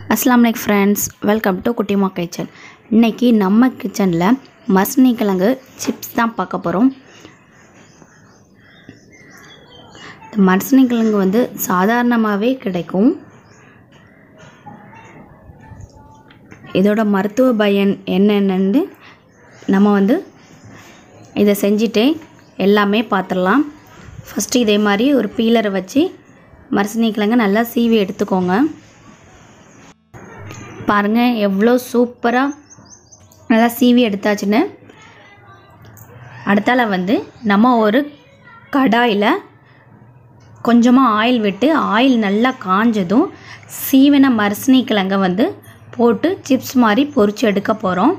அஸ்லாம் லைக் friends welcome to Kuttima kitchen இன்றைக்கி நம்ம கிச்சனில் மசனி கிழங்கு சிப்ஸ் தான் பார்க்க போகிறோம் மசனி கிழங்கு வந்து சாதாரணமாகவே கிடைக்கும் இதோட மருத்துவ பயன் என்னென்னு நம்ம வந்து இதை செஞ்சுட்டே எல்லாமே பார்த்துடலாம் ஃபஸ்ட்டு இதே மாதிரி ஒரு பீலரை வச்சு மரசனி கிழங்கு நல்லா சீவி எடுத்துக்கோங்க பாருங்கள் எவ்வளோ சூப்பராக நல்லா சீவி எடுத்தாச்சுன்னு அடுத்தால வந்து நம்ம ஒரு கடாயில் கொஞ்சமாக ஆயில் விட்டு ஆயில் நல்லா காஞ்சதும் சீவின மரசனி கிழங்கை வந்து போட்டு சிப்ஸ் மாதிரி பொரிச்சு எடுக்க போகிறோம்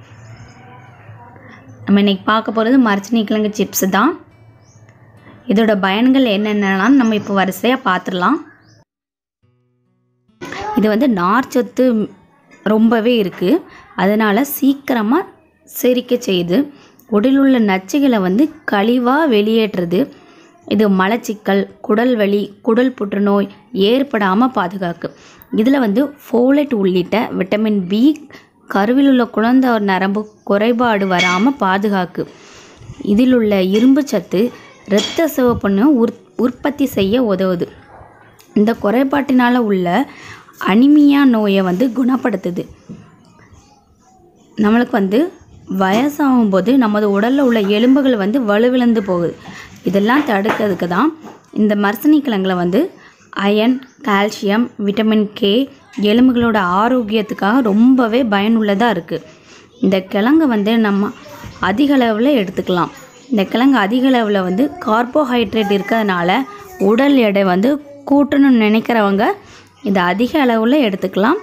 நம்ம இன்றைக்கி பார்க்க போகிறது மரச்சனி கிழங்கு சிப்ஸ் தான் இதோட பயன்கள் என்னென்னலாம் நம்ம இப்போ வரிசையாக பார்த்துடலாம் இது வந்து நார்ச்சத்து ரொம்பவே இருக்குது அதனால் சீக்கிரமாக செரிக்க செய்யுது உடலில் உள்ள நச்சுகளை வந்து கழிவாக வெளியேற்றுறது இது மலச்சிக்கல் குடல் வலி குடல் புற்றுநோய் ஏற்படாமல் பாதுகாக்கு இதில் வந்து ஃபோலேட் உள்ளிட்ட விட்டமின் பி கருவில் உள்ள குழந்தை நரம்பு குறைபாடு வராமல் பாதுகாக்கு இதில் உள்ள இரும்பு சத்து இரத்த சிவப்புன்னு உற் உற்பத்தி செய்ய உதவுது இந்த குறைபாட்டினால் உள்ள அனிமியா நோயை வந்து குணப்படுத்துது நம்மளுக்கு வந்து வயசாகும் போது நமது உடலில் உள்ள எலும்புகள் வந்து வலுவிழந்து போகுது இதெல்லாம் தடுக்கிறதுக்கு தான் இந்த மரசனி கிழங்குல வந்து அயன் கால்சியம் விட்டமின் கே எலும்புகளோட ஆரோக்கியத்துக்காக ரொம்பவே பயனுள்ளதாக இருக்குது இந்த கிழங்கு வந்து நம்ம அதிக அளவில் எடுத்துக்கலாம் இந்த கிழங்கு அதிக அளவில் வந்து கார்போஹைட்ரேட் இருக்கிறதுனால உடல் எடை வந்து கூட்டணும்னு நினைக்கிறவங்க இதை அதிக அளவில் எடுத்துக்கலாம்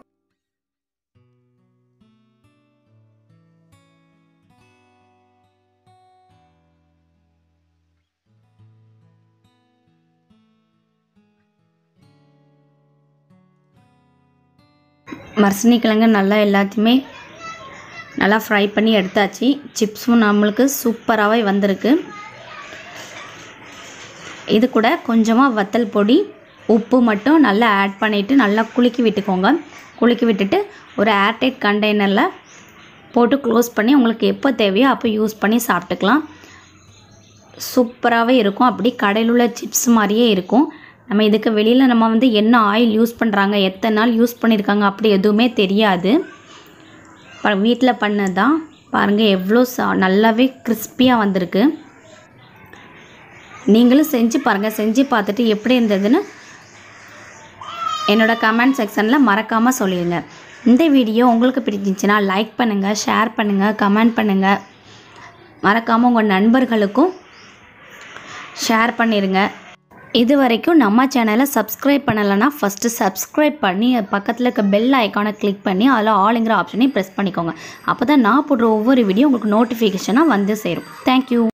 மரசனி கிழங்கு நல்லா எல்லாத்தையுமே நல்லா ஃப்ரை பண்ணி எடுத்தாச்சு சிப்ஸும் நம்மளுக்கு சூப்பராகவே வந்திருக்கு இது கூட கொஞ்சமாக வத்தல் பொடி உப்பு மட்டும் நல்லா ஆட் பண்ணிவிட்டு நல்லா குலுக்கி விட்டுக்கோங்க குலுக்கி விட்டுட்டு ஒரு ஏர்டைட் கண்டெய்னரில் போட்டு க்ளோஸ் பண்ணி உங்களுக்கு எப்போ தேவையோ அப்போ யூஸ் பண்ணி சாப்பிட்டுக்கலாம் சூப்பராகவே இருக்கும் அப்படி கடையில் உள்ள சிப்ஸ் மாதிரியே இருக்கும் நம்ம இதுக்கு வெளியில் நம்ம வந்து என்ன ஆயில் யூஸ் பண்ணுறாங்க எத்தனை நாள் யூஸ் பண்ணியிருக்காங்க அப்படி எதுவுமே தெரியாது வீட்டில் பண்ணது தான் பாருங்கள் எவ்வளோ சா நல்லாவே கிறிஸ்பியாக வந்திருக்கு நீங்களும் செஞ்சு பாருங்கள் செஞ்சு பார்த்துட்டு எப்படி இருந்ததுன்னு என்னோடய கமெண்ட் செக்ஷனில் மறக்காமல் சொல்லிடுங்க இந்த வீடியோ உங்களுக்கு பிடிச்சிருந்துச்சின்னா லைக் பண்ணுங்கள் ஷேர் பண்ணுங்கள் கமெண்ட் பண்ணுங்கள் மறக்காமல் உங்கள் நண்பர்களுக்கும் ஷேர் பண்ணிடுங்க இது வரைக்கும் நம்ம சேனலை சப்ஸ்கிரைப் பண்ணலைன்னா ஃபஸ்ட்டு சப்ஸ்கிரைப் பண்ணி பக்கத்தில் இருக்க பெல் ஐக்கானை கிளிக் பண்ணி அதில் ஆளுங்கிற ஆப்ஷனையும் ப்ரெஸ் பண்ணிக்கோங்க அப்போ தான் நான் போடுற ஒவ்வொரு வீடியோ உங்களுக்கு நோட்டிஃபிகேஷனாக வந்து சேரும் தேங்க்யூ